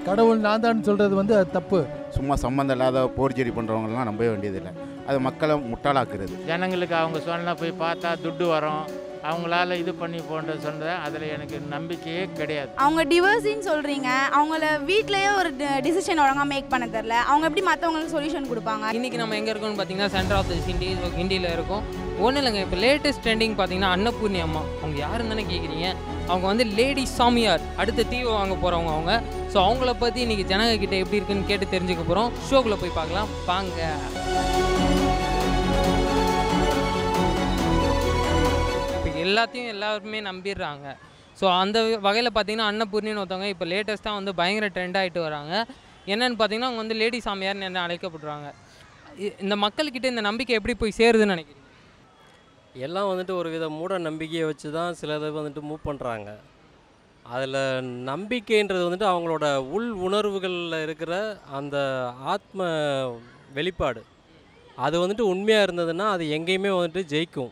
கடவுள் நான் தான் சொல்கிறது வந்து அது தப்பு சும்மா சம்மந்தம் இல்லாத போர்ஜரி பண்ணுறவங்கலாம் நம்பவே வேண்டியதில்லை அது மக்களை முட்டாளாக்குறது ஜனங்களுக்கு அவங்க சொன்னா போய் பார்த்தா துட்டு வரும் அவங்களால இது பண்ணி போன்ற சொன்னதை அதில் எனக்கு நம்பிக்கையே கிடையாது அவங்க டிவோர்ஸின்னு சொல்கிறீங்க அவங்கள வீட்லேயே ஒரு டிசிஷன் ஒழுங்காக மேக் பண்ண தெரில அவங்க எப்படி மற்றவங்களுக்கு சொல்யூஷன் கொடுப்பாங்க இன்றைக்கி நம்ம எங்கே இருக்கோம்னு பார்த்தீங்கன்னா சென்டர் ஆஃப் தி சிண்டி இந்தியில் இருக்கோம் ஒன்றும் இல்லைங்க இப்போ லேட்டஸ்ட் ட்ரெண்டிங் பார்த்தீங்கன்னா அன்னபூர்ணி அம்மா அவங்க யாருன்னு தானே கேட்குறீங்க அவங்க வந்து லேடி சாமியார் அடுத்த தீவு வாங்க போகிறவங்க அவங்க ஸோ அவங்கள பற்றி இன்றைக்கி ஜனங்க கிட்ட எப்படி இருக்குன்னு கேட்டு தெரிஞ்சுக்க போகிறோம் ஷோக்குள்ளே போய் பார்க்கலாம் வாங்க இப்போ எல்லாத்தையும் எல்லாருமே நம்பிடுறாங்க ஸோ அந்த வகையில் பார்த்தீங்கன்னா அன்னபூர்ணின்னு ஒருத்தவங்க இப்போ லேட்டஸ்ட்டாக வந்து பயங்கர ட்ரெண்ட் ஆகிட்டு வராங்க என்னன்னு பார்த்தீங்கன்னா அவங்க வந்து லேடி சாமியார்னு என்ன அழைக்கப்படுறாங்க இ- இந்த மக்கள்கிட்ட இந்த நம்பிக்கை எப்படி போய் சேருதுன்னு நினைக்கிறீங்க எல்லாம் வந்துட்டு ஒரு வித மூட நம்பிக்கையை வச்சு தான் சிலதை வந்துட்டு மூவ் பண்ணுறாங்க அதில் நம்பிக்கைன்றது வந்துட்டு அவங்களோட உள் உணர்வுகளில் இருக்கிற அந்த ஆத்ம வெளிப்பாடு அது வந்துட்டு உண்மையாக இருந்ததுன்னா அது எங்கேயுமே வந்துட்டு ஜெயிக்கும்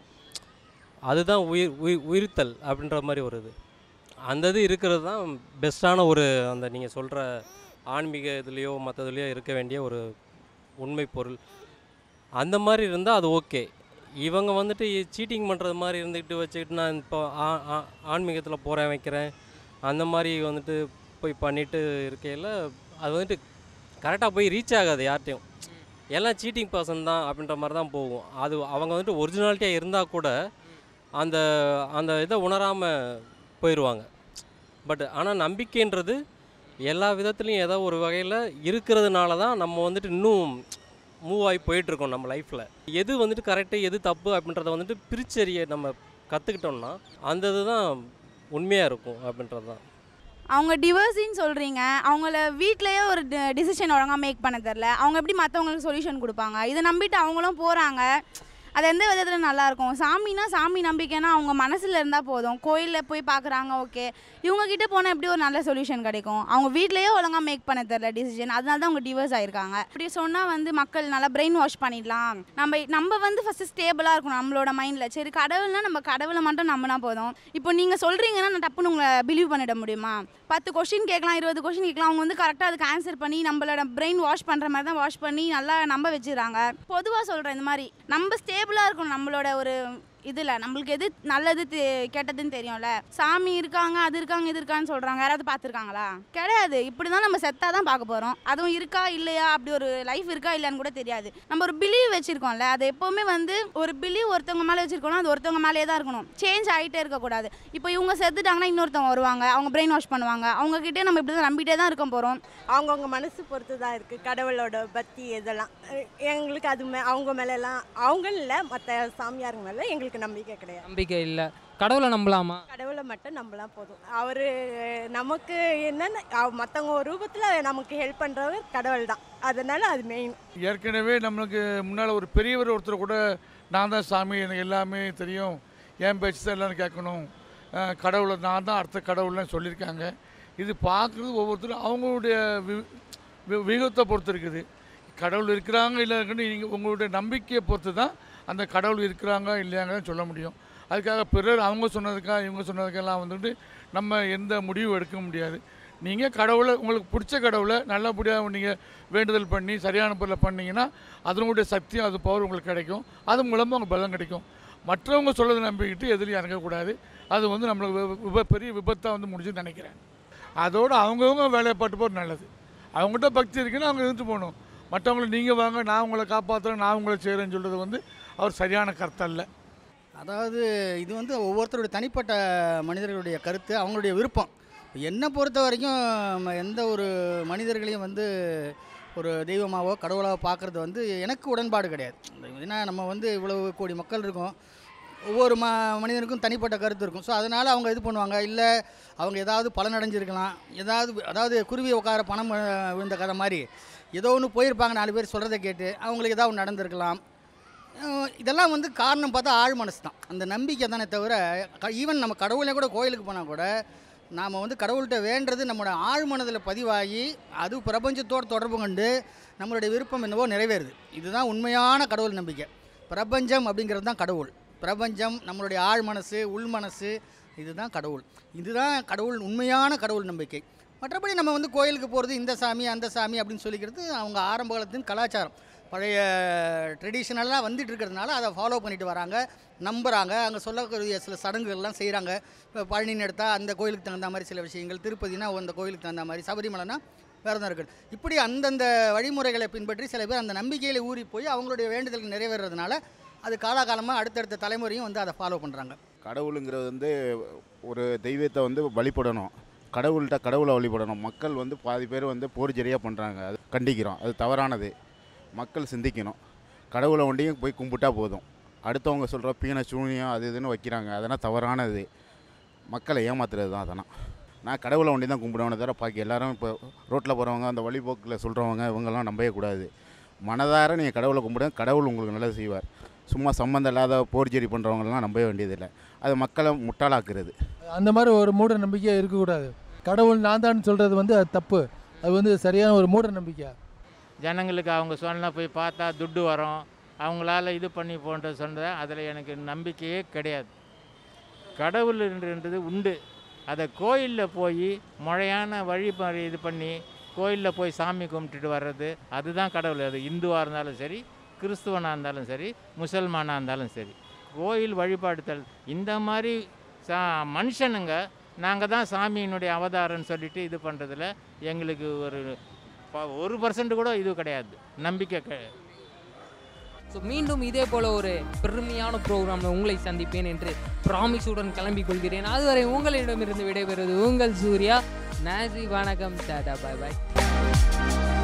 அதுதான் உயிர் உயிர் உயிர்த்தல் அப்படின்ற மாதிரி ஒரு இது அந்த இது இருக்கிறது தான் பெஸ்ட்டான ஒரு அந்த நீங்கள் சொல்கிற ஆன்மீக இதுலேயோ மற்றதுலேயோ இருக்க வேண்டிய ஒரு உண்மை பொருள் அந்த மாதிரி இருந்தால் அது ஓகே இவங்க வந்துட்டு சீட்டிங் பண்ணுறது மாதிரி இருந்துக்கிட்டு வச்சுக்கிட்டு நான் இப்போ ஆ- ஆ- ஆன்மீகத்தில் போகிறேன் வைக்கிறேன் அந்த மாதிரி வந்துட்டு போய் பண்ணிட்டு இருக்கையில் அது வந்துட்டு கரெக்டாக போய் ரீச் ஆகாது யார்கிட்டையும் எல்லாம் சீட்டிங் பர்சன் தான் அப்படின்ற மாதிரி தான் போகும் அது அவங்க வந்துட்டு ஒரிஜினாலிட்டியாக இருந்தால் கூட அந்த அந்த இதை உணராமல் போயிடுவாங்க பட் ஆனால் நம்பிக்கைன்றது எல்லா விதத்துலையும் ஏதோ ஒரு வகையில் இருக்கிறதுனால தான் நம்ம வந்துட்டு இன்னும் மூவ் ஆகி போயிட்டுருக்கோம் நம்ம லைஃப்பில் எது வந்துட்டு கரெக்டு எது தப்பு அப்படின்றத வந்துட்டு பிரிச்சறிய நம்ம கற்றுக்கிட்டோம்னா அந்த இதுதான் உண்மையாக இருக்கும் அப்படின்றது தான் அவங்க டிவோர்ஸின்னு சொல்கிறீங்க அவங்கள வீட்லேயே ஒரு டிசிஷன் ஒழுங்காக மேக் பண்ண தெரில அவங்க எப்படி மற்றவங்களுக்கு சொல்யூஷன் கொடுப்பாங்க இதை நம்பிட்டு அவங்களும் போகிறாங்க அது எந்த விதத்தில் நல்லாயிருக்கும் சாமினா சாமி நம்பிக்கைனா அவங்க மனசில் இருந்தால் போதும் கோயிலில் போய் பார்க்குறாங்க ஓகே இவங்க கிட்ட போனால் எப்படி ஒரு நல்ல சொல்யூஷன் கிடைக்கும் அவங்க வீட்லேயே ஒழுங்காக மேக் பண்ண தெரில டிசிஷன் அதனால தான் அவங்க டிவோர்ஸ் ஆயிருக்காங்க இப்படி சொன்னால் வந்து மக்கள் நல்லா பிரெயின் வாஷ் பண்ணிடலாம் நம்ம நம்ம வந்து ஃபஸ்ட்டு ஸ்டேபிளாக இருக்கணும் நம்மளோட மைண்டில் சரி கடவுள்னா நம்ம கடவுளை மட்டும் நம்பினா போதும் இப்போ நீங்கள் சொல்கிறீங்கன்னா நான் டப்புன்னு உங்களை பிலீவ் பண்ணிட முடியுமா பத்து கொஷின் கேட்கலாம் இருபது கொஷின் கேட்கலாம் அவங்க வந்து கரெக்டாக அதுக்கு ஆன்சர் பண்ணி நம்மளோட பிரெயின் வாஷ் பண்ணுற மாதிரி தான் வாஷ் பண்ணி நல்லா நம்ப வச்சுறாங்க பொதுவாக சொல்கிறேன் இந்த மாதிரி நம்ம ஸ்டேபிளாக இருக்கணும் நம்மளோட ஒரு இதில் நம்மளுக்கு எது நல்லது தெ- கெட்டதுன்னு தெரியும்ல சாமி இருக்காங்க அது இருக்காங்க இது இருக்கான்னு சொல்கிறாங்க யாராவது பார்த்துருக்காங்களா கிடையாது இப்படி தான் நம்ம செத்தாக தான் பார்க்க போகிறோம் அதுவும் இருக்கா இல்லையா அப்படி ஒரு லைஃப் இருக்கா இல்லையான்னு கூட தெரியாது நம்ம ஒரு பிலீவ் வச்சுருக்கோம்ல அது எப்போவுமே வந்து ஒரு பிலீவ் ஒருத்தவங்க மேலே வச்சுருக்கோம்னா அது ஒருத்தவங்க மேலேயே தான் இருக்கணும் சேஞ்ச் ஆகிட்டே இருக்கக்கூடாது இப்போ இவங்க செத்துட்டாங்கன்னா இன்னொருத்தவங்க வருவாங்க அவங்க பிரெயின் வாஷ் பண்ணுவாங்க அவங்க கிட்டே நம்ம இப்படி தான் நம்பிட்டே தான் இருக்க போகிறோம் அவங்கவுங்க மனசு பொறுத்து தான் இருக்குது கடவுளோட பக்தி இதெல்லாம் அஹ் எங்களுக்கு அது மே அவங்க மேலெல்லாம் அவங்க இல்லை மற்ற சாமியாருங்க மேலே எங்களுக்கு நம்பிக்கை கிடையாது நம்பிக்கை இல்லை கடவுளை நம்பலாமா கடவுளை மட்டும் நம்பலாம் போதும் அவர் நமக்கு என்னென்ன மற்றவங்க ரூபத்தில் நமக்கு ஹெல்ப் பண்ணுறவர் கடவுள் தான் அதனால் அது மெயின் ஏற்கனவே நம்மளுக்கு முன்னால் ஒரு பெரியவர் ஒருத்தர் கூட நான் தான் சாமி எனக்கு எல்லாமே தெரியும் என் பேச்சு தான் எல்லாரும் கேட்கணும் அஹ் கடவுளை நான் தான் அடுத்த கடவுள்னு சொல்லியிருக்காங்க இது பார்க்குறது ஒவ்வொருத்தரும் அவங்களுடைய வி- வி- வியூகத்தை பொறுத்து இருக்குது கடவுள் இருக்கிறாங்க இல்லை இருக்குன்னு நீங்கள் உங்களுடைய நம்பிக்கையை பொறுத்து தான் அந்த கடவுள் இருக்கிறாங்க இல்லையாங்கன்னு சொல்ல முடியும் அதுக்காக பிறர் அவங்க சொன்னதுக்காக இவங்க சொன்னதுக்கெல்லாம் வந்துட்டு நம்ம எந்த முடிவும் எடுக்க முடியாது நீங்கள் கடவுளை உங்களுக்கு பிடிச்ச கடவுளை நல்லபடியாக நீங்கள் வேண்டுதல் பண்ணி சரியான பொருளை பண்ணீங்கன்னா அதனுடைய சக்தியும் அது பவர் உங்களுக்கு கிடைக்கும் அது மூலமாக உங்களுக்கு பலம் கிடைக்கும் மற்றவங்க சொல்லதை நம்பிக்கிட்டு எதிரியும் இறங்கக்கூடாது அது வந்து நம்மளுக்கு வி- விப பெரிய விபத்தாக வந்து முடிஞ்சுன்னு நினைக்கிறேன் அதோடு அவங்கவுங்க வேலையை பார்த்து போகிறது நல்லது அவங்ககிட்ட பக்தி இருக்குன்னா அவங்க இருந்துட்டு போகணும் மற்றவங்களை நீங்கள் வாங்க நான் உங்களை காப்பாற்றுறேன் நான் உங்களை செய்கிறேன்னு சொல்கிறது வந்து அவர் சரியான கருத்தல்ல அதாவது இது வந்து ஒவ்வொருத்தருடைய தனிப்பட்ட மனிதர்களுடைய கருத்து அவங்களுடைய விருப்பம் என்னை பொறுத்த வரைக்கும் ம- எந்த ஒரு மனிதர்களையும் வந்து ஒரு தெய்வமாவோ கடவுளாவோ பார்க்குறது வந்து எனக்கு உடன்பாடு கிடையாது ஏன்னா நம்ம வந்து இவ்வளவு கோடி மக்கள் இருக்கோம் ஒவ்வொரு ம மனிதனுக்கும் தனிப்பட்ட கருத்து இருக்கும் ஸோ அதனால் அவங்க இது பண்ணுவாங்க இல்லை அவங்க ஏதாவது பலனடைஞ்சிருக்கலாம் ஏதாவது அதாவது குருவி உட்கார பணம் அஹ், விழுந்த கதை மாதிரி ஏதோ ஒன்று போயிருப்பாங்க நாலு பேர் சொல்கிறத கேட்டு அவங்களுக்கு ஏதாவது ஒன்று நடந்திருக்கலாம் அஹ் இதெல்லாம் வந்து காரணம் பார்த்தா ஆழ் மனசு தான் அந்த நம்பிக்கை தானே தவிர ஈவன் நம்ம கடவுளே கூட கோயிலுக்கு போனால் கூட நாம் வந்து கடவுள்கிட்ட வேண்டது நம்மளோட ஆழ் மனதில் பதிவாகி அது பிரபஞ்சத்தோடு தொடர்பு கொண்டு நம்மளுடைய விருப்பம் என்னவோ நிறைவேறுது இதுதான் உண்மையான கடவுள் நம்பிக்கை பிரபஞ்சம் அப்படிங்கிறது தான் கடவுள் பிரபஞ்சம் நம்மளுடைய ஆழ் மனசு உள் மனசு இதுதான் கடவுள் இதுதான் கடவுள் உண்மையான கடவுள் நம்பிக்கை மற்றபடி நம்ம வந்து கோயிலுக்கு போகிறது இந்த சாமி அந்த சாமி அப்படின்னு சொல்லிக்கிறது அவங்க ஆரம்ப காலத்தின் கலாச்சாரம் பழைய ட்ரெடிஷ்னலாக வந்துட்டு இருக்கிறதுனால அதை ஃபாலோ பண்ணிட்டு வராங்க நம்புகிறாங்க அங்கே சொல்லக்கூடிய சில சடங்குகள்லாம் செய்கிறாங்க இப்போ பழனின்னு எடுத்தால் அந்த கோயிலுக்கு தகுந்த மாதிரி சில விஷயங்கள் திருப்பதினா அந்த கோயிலுக்கு தகுந்த மாதிரி சபரிமலைனா விரதம் இருக்குது இப்படி அந்தந்த வழிமுறைகளை பின்பற்றி சில பேர் அந்த நம்பிக்கையில் ஊறி போய் அவங்களுடைய வேண்டுதல்கள் நிறைவேறதுனால அது காலாகாலமாக அடுத்தடுத்த தலைமுறையும் வந்து அதை ஃபாலோ பண்ணுறாங்க கடவுளுங்கிறது வந்து ஒரு தெய்வத்தை வந்து வழிபடணும் கடவுள்கிட்ட கடவுளை வழிபடணும் மக்கள் வந்து பாதி பேர் வந்து போர்ஜரியாக பண்ணுறாங்க அது கண்டிக்கிறோம் அது தவறானது மக்கள் சிந்திக்கணும் கடவுளை ஒண்டியும் போய் கும்பிட்டா போதும் அடுத்தவங்க சொல்கிற பீன சூனியம் அது இதுன்னு வைக்கிறாங்க அதெல்லாம் தவறானது மக்களை ஏமாத்துறது தான் அதெல்லாம் நான் கடவுளை ஒண்டி தான் கும்பிடுவேன் தவிர பாக்கி எல்லாரும் இப்போ ரோட்டில் போகிறவங்க அந்த வழிபோக்கில் சொல்கிறவங்க இவங்கெல்லாம் நம்பவே கூடாது மனதார நீங்கள் கடவுளை கும்பிடுங்க கடவுள் உங்களுக்கு நல்லது செய்வார் சும்மா சம்மந்தம் இல்லாத போர்ஜரி பண்ணுறவங்கலாம் நம்பவே வேண்டியதில்லை அது மக்களை முட்டாளாக்குறது அந்த மாதிரி ஒரு மூட நம்பிக்கை இருக்கக்கூடாது கடவுள் நான் தான் சொல்கிறது வந்து அது தப்பு அது வந்து சரியான ஒரு மூட நம்பிக்கை ஜனங்களுக்கு அவங்க சொன்ன போய் பார்த்தா துட்டு வரும் அவங்களால இது பண்ணி போன்ற சொன்னதை அதில் எனக்கு நம்பிக்கையே கிடையாது கடவுள்ன்றது உண்டு அதை கோயிலில் போய் முறையான வழிமுறை இது பண்ணி கோயிலில் போய் சாமி கும்பிட்டுட்டு வர்றது அதுதான் கடவுள் அது இந்துவாக இருந்தாலும் சரி கிறிஸ்துவனாக இருந்தாலும் சரி முசல்மானாக இருந்தாலும் சரி கோயில் வழிபாடுதல் இந்த மாதிரி சா மனுஷனுங்க நாங்கள் தான் சாமியினுடைய அவதாரம்னு சொல்லிட்டு இது பண்ணுறதுல எங்களுக்கு ஒரு ப- ஒரு பர்சன்ட் கூட இது கிடையாது நம்பிக்கை கிடையாது ஸோ மீண்டும் இதே போல ஒரு பெருமையான ப்ரோக்ராமில் உங்களை சந்திப்பேன் என்று ப்ராமிஸுடன் கிளம்பிக் கொள்கிறேன் அதுவரை உங்களிடமிருந்து விடைபெறுவது உங்கள் சூர்யா நாசி வணக்கம் டாடா பாய் பாய்